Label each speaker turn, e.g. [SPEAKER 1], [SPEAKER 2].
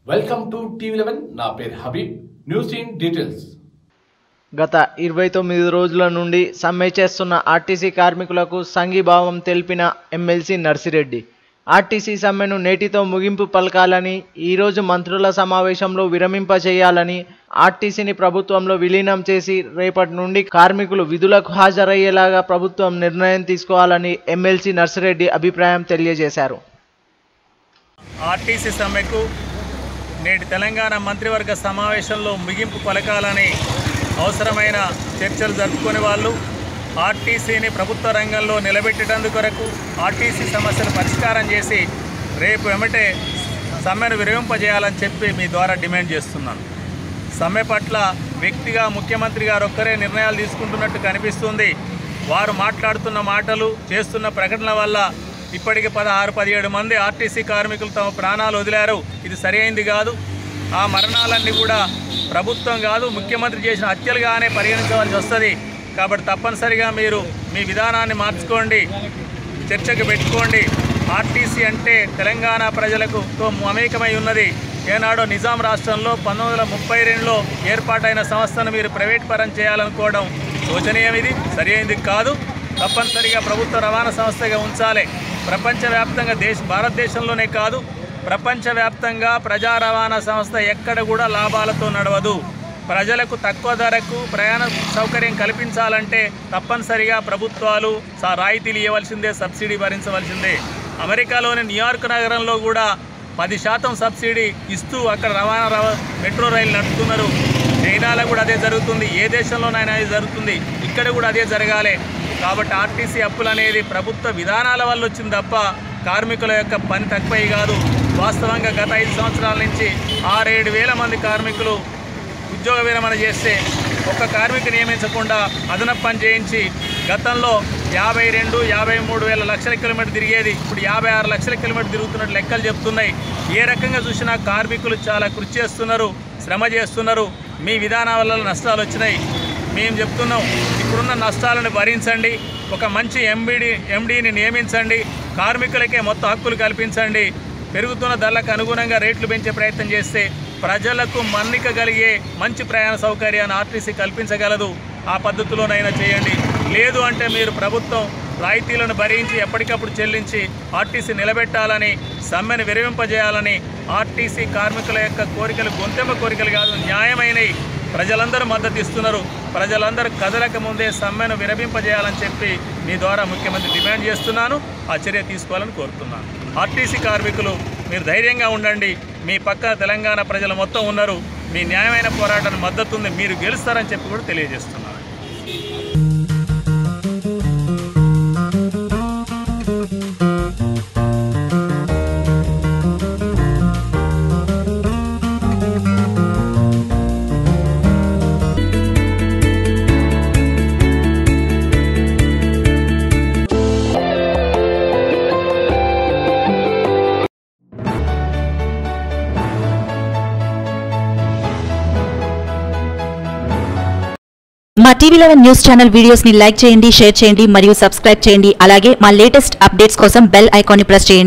[SPEAKER 1] welcome to TV eleven నా పేరు Habib news in details
[SPEAKER 2] గత ఇరవై తొమ్మిది రోజుల నుండి సమ్మె చేస్తున్న ఆర్టీసీ కార్మికులకు సంఘీభావం తెలిపిన ఎమ్మెల్సీ నర్సిరెడ్డి ఆర్టీసీ సమ్మెను నేటితో ముగింపు పలకాలని ఈరోజు మంత్రుల సమావేశంలో విరమింపచేయాలని ఆర్టీసీని ప్రభుత్వంలో విలీనం చేసి రేపటి నుండి కార్మికులు విధులకు హాజరయ్యేలాగా ప్రభుత్వం నిర్ణయం తీసుకోవాలని ఎమ్మెల్సీ నర్సిరెడ్డి అభిప్రాయం తెలియజేశారు
[SPEAKER 3] ఆర్టీసీ సమ్మెకు నేటి తెలంగాణ మంత్రివర్గ సమావేశంలో ముగింపు పలకాలని అవసరమైన చర్చలు జరుపుకునే వాళ్ళు ఆర్టీసీని ప్రభుత్వ రంగంలో నిలబెట్టేటందుకు కొరకు ఆర్టీసీ సమస్యలు పరిష్కారం చేసి రేపు వెంబటే సమ్మెను విరమింపజేయాలని చెప్పి మీ ద్వారా డిమాండ్ చేస్తున్నాను సమ్మె పట్ల వ్యక్తిగా ముఖ్యమంత్రి గారు ఒక్కరే నిర్ణయాలు తీసుకుంటున్నట్టు కనిపిస్తుంది వారు మాట్లాడుతున్న మాటలు చేస్తున్న ప్రకటనల వల్ల ఇప్పటికి పదహారు పదిహేడు మంది ఆర్టీసీ కార్మికులు తమ ప్రాణాలు వదిలారు ఇది సరైంది కాదు ఆ మరణాలన్నీ కూడా ప్రభుత్వం కాదు ముఖ్యమంత్రి చేసిన హత్యలుగానే పరిగణించవలసి వస్తుంది కాబట్టి తప్పనిసరిగా మీరు మీ విధానాన్ని మార్చుకోండి చర్చకు పెట్టుకోండి ఆర్టీసీ అంటే తెలంగాణ ప్రజలకు తో మమేకమై ఉన్నది ఏనాడో నిజాం రాష్ట్రంలో పంతొమ్మిది వందల ముప్పై రెండులో ఏర్పాటైన సంస్థను మీరు ప్రైవేట్ పరం చేయాలనుకోవడం శోచనీయం ఇది సరైనది కాదు తప్పనిసరిగా ప్రభుత్వ రవాణా సంస్థగా ఉంచాలి ప్రపంచవ్యాప్తంగా దేశ భారతదేశంలోనే కాదు ప్రపంచవ్యాప్తంగా ప్రజా రవాణా సంస్థ ఎక్కడ కూడా లాభాలతో నడవదు ప్రజలకు తక్కువ ధరకు ప్రయాణ సౌకర్యం కల్పించాలంటే తప్పనిసరిగా ప్రభుత్వాలు సా రాయితీలు ఇవ్వవలసిందే సబ్సిడీ భరించవలసిందే అమెరికాలోని న్యూయార్క్ నగరంలో కూడా పది శాతం సబ్సిడీ ఇస్తూ అక్కడ రవాణా రవ మెట్రో రైలు నడుపుతున్నారు చైనాలో కూడా అదే జరుగుతుంది ఏ దేశంలోనైనా అది జరుగుతుంది ఇక్కడ కూడా అదే జరగాలి కాబట్టి ఆర్టీసీ అప్పులు అనేది ప్రభుత్వ విధానాల వల్ల వచ్చింది తప్ప కార్మికుల యొక్క పని తక్కువై కాదు వాస్తవంగా గత ఐదు సంవత్సరాల నుంచి ఆరేడు వేల మంది కార్మికులు ఉద్యోగ విరమణ చేస్తే ఒక్క కార్మికు నియమించకుండా అదనపు పని చేయించి గతంలో యాభై రెండు యాభై మూడు వేల లక్షల కిలోమీటర్ తిరిగేది ఇప్పుడు యాభై ఆరు లక్షల కిలోమీటర్ తిరుగుతున్నట్టు లెక్కలు చెప్తున్నాయి ఏ రకంగా చూసినా కార్మికులు చాలా కృషి చేస్తున్నారు శ్రమ చేస్తున్నారు మీ విధానం వల్ల నష్టాలు వచ్చినాయి మేము చెప్తున్నాం ఇప్పుడున్న నష్టాలను భరించండి ఒక మంచి ఎంబీడి ఎండీని నియమించండి కార్మికులకే మొత్తం హక్కులు కల్పించండి పెరుగుతున్న ధరలకు అనుగుణంగా రేట్లు పెంచే ప్రయత్నం చేస్తే ప్రజలకు మన్నిక కలిగే మంచి ప్రయాణ సౌకర్యాన్ని ఆర్టీసీ కల్పించగలదు ఆ పద్ధతిలోనైనా చేయండి లేదు అంటే మీరు ప్రభుత్వం రాయితీలను భరించి ఎప్పటికప్పుడు చెల్లించి ఆర్టీసీ నిలబెట్టాలని సమ్మెను విరమింపజేయాలని ఆర్టీసీ కార్మికుల యొక్క కోరికలు గొంతెమ్మ కోరికలు కాదు న్యాయమైనవి ప్రజలందరూ మద్దతు ఇస్తున్నారు ప్రజలందరూ కదలక ముందే సమ్మెను విరమింపజేయాలని చెప్పి మీ ద్వారా ముఖ్యమంత్రి డిమాండ్ చేస్తున్నాను ఆ చర్య తీసుకోవాలని కోరుతున్నాను ఆర్టీసీ కార్మికులు మీరు ధైర్యంగా ఉండండి మీ పక్కన తెలంగాణ ప్రజలు మొత్తం ఉన్నారు మీ న్యాయమైన పోరాటానికి మద్దతు ఉంది మీరు గెలుస్తారని చెప్పి కూడా తెలియజేస్తున్నాను
[SPEAKER 4] మా TV eleven news channel videos ని లైక్ చేయండి షేర్ చేయండి మరియు సబ్స్క్రైబ్ చేయండి అలాగే మా లేటెస్ట్ అప్డేట్స్ కోసం బెల్ ఐకాన్ ని ప్రెస్ చేయండి